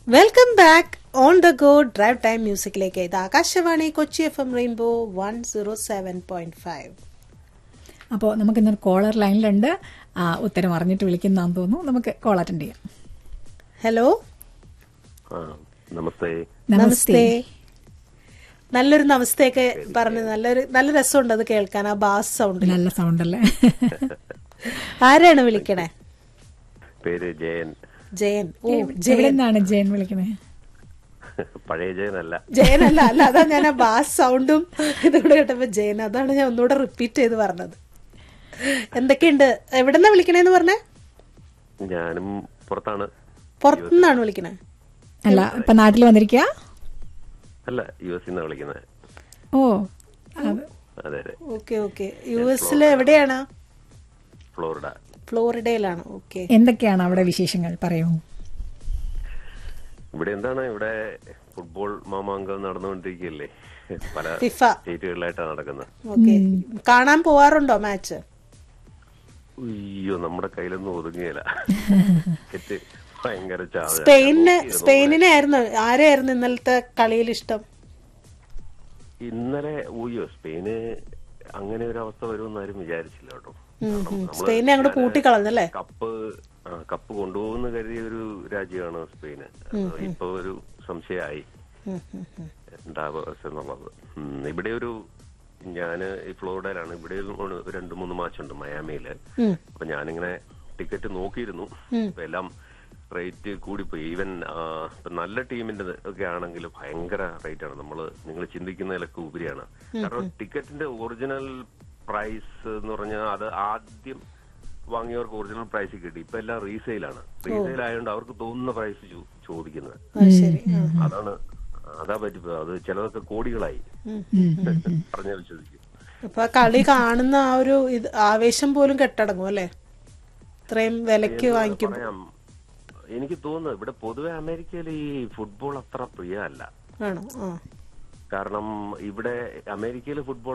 Welcome back on the go drive time മ്യൂസിക്കിലേക്ക് ഇത് Akashvani Kochi F M rainbow one zero seven point five അപ്പോൾ നമുക്ക് ഇന്നൊരു കോളർ ലൈനിലുണ്ട് ആ, ഉത്തരം അറിഞ്ഞിട്ട് വിളിക്കുന്നതാന്ന് തോന്നുന്നു നമുക്ക് കോൾ അറ്റൻഡ് ചെയ്യാം ഹലോ ആ നമസ്തേ നമസ്തേ നല്ലൊരു നമസ്തേക്ക് പറഞ്ഞ് നല്ലൊരു നല്ല രസമുണ്ട് അത് കേൾക്കാൻ ആ ബാസ് സൗണ്ടിൽ നല്ല സൗണ്ട് അല്ലേ ആരാണ് വിളിക്കണേ പേര് ജയൻ ജയൻ ഓ എവിടെ ജയൻ നിന്നാണ് ജയൻ വിളിക്കുന്നത് പഴയ ജയനല്ല ജയനല്ല അല്ല അതാ ഞാൻ ആ ബാസ് സൗണ്ടും ഇതുകൂടെ കേട്ടപ്പോ ജയൻ അതാണ് ഞാൻ ഒന്നുകൂടെ റിപ്പീറ്റ് ചെയ്ത് പറഞ്ഞത് എന്തൊക്കെയുണ്ട് എവിടെന്നാ വിളിക്കണേന്ന് പറഞ്ഞേ ഞാനും പുറത്താണ് പുറത്തുനിന്നാണ് വിളിക്കണേ അല്ല ഇപ്പൊ നാട്ടിൽ വന്നിരിക്കുക അല്ല യു എസ് നിന്നാണ് വിളിക്കുന്നത് ഓ അത് അതെ അതെ ഓക്കെ ഓക്കെ യു എസിൽ എവിടെയാണ് ഫ്ലോറിഡ ഫ്ലോറിഡയിലാണ് ഓക്കെ എന്തൊക്കെയാണ് അവിടെ വിശേഷങ്ങൾ പറയൂ ഇവിടെ എന്താണ് ഇവിടെ ഫുട്ബോൾ മാമാങ്കം നടന്നുകൊണ്ടിരിക്കുകയല്ലേ പല ഫിഫ സ്റ്റേറ്റുകളിലായിട്ടാണ് നടക്കുന്നത് ഓക്കെ കാണാൻ പോവാറുണ്ടോ മാച്ച് അയ്യോ നമ്മുടെ കയ്യിലൊന്നും ഒതുങ്ങിയില്ല ടിക്കറ്റ് ഭയങ്കര ചാർജ് സ്പെയിനിന് സ്പെയിനിനെ ആയിരുന്നു ആരെയായിരുന്നു ഇന്നലത്തെ കളിയിൽ ഇഷ്ടം ഇന്നലെ ഊയോ സ്പെയിന് അങ്ങനെ ഒരു അവസ്ഥ വരുമെന്ന് ആരും വിചാരിച്ചില്ല കേട്ടോ ഉം, കാരണം ഉം. നമ്മള് സ്പെയിനെ അങ്ങോട്ട് പൂട്ടിക്കളഞ്ഞല്ലേ കപ്പ് ആ, കപ്പ് കൊണ്ടുപോകുന്ന കരുതിയ ഒരു രാജ്യമാണ് സ്പെയിന് ഇപ്പൊ ഒരു സംശയമായി ഉം, ഉം, ഉം. ഉണ്ടാവുക എന്നുള്ളത് ഉം, ഇവിടെ ഒരു ഞാന് ഈ ഫ്ലോറിഡയിലാണ് ഇവിടെ ഒരു രണ്ട് മൂന്ന് മാച്ച് ഉണ്ട് മയാമിയില് ഉം. അപ്പൊ ഞാനിങ്ങനെ ടിക്കറ്റ് നോക്കിയിരുന്നു അപ്പൊ എല്ലാം റേറ്റ് കൂടിപ്പോയി ഈവൻ ഇപ്പൊ നല്ല ടീമിന്റെ ഒക്കെ ആണെങ്കിൽ ഭയങ്കര റേറ്റ് ആണ് നമ്മൾ നിങ്ങൾ ചിന്തിക്കുന്നതിലൊക്കെ ഉപരിയാണ് കാരണം ടിക്കറ്റിന്റെ ഒറിജിനൽ പ്രൈസ് എന്ന് പറഞ്ഞാൽ അത് ആദ്യം വാങ്ങിയവർക്ക് ഒറിജിനൽ പ്രൈസ് കിട്ടി ഇപ്പൊ എല്ലാം റീസെയിലാണ് റീസെയിൽ ആയതുകൊണ്ട് അവർക്ക് തോന്നുന്ന പ്രൈസ് ചോദിക്കുന്നത് അത് ശരി ആ. അതാണ് അതാ പറ്റിപ്പോ അത് ചിലതൊക്കെ കോടികളായി പറഞ്ഞ വിശ്വസിക്കും അപ്പൊ ആ കളി കാണുന്ന ആ ഒരു ഇത് ആവേശം പോലും കെട്ടടങ്ങും അല്ലെ ഇത്രയും വിലക്ക് വാങ്ങിക്കും പറയാം എനിക്ക് തോന്നുന്നു ഇവിടെ പൊതുവെ അമേരിക്കയിൽ ഈ ഫുട്ബോൾ അത്ര പ്രിയമല്ല ആണോ ആ കാരണം ഇവിടെ അമേരിക്കയിൽ ഫുട്ബോൾ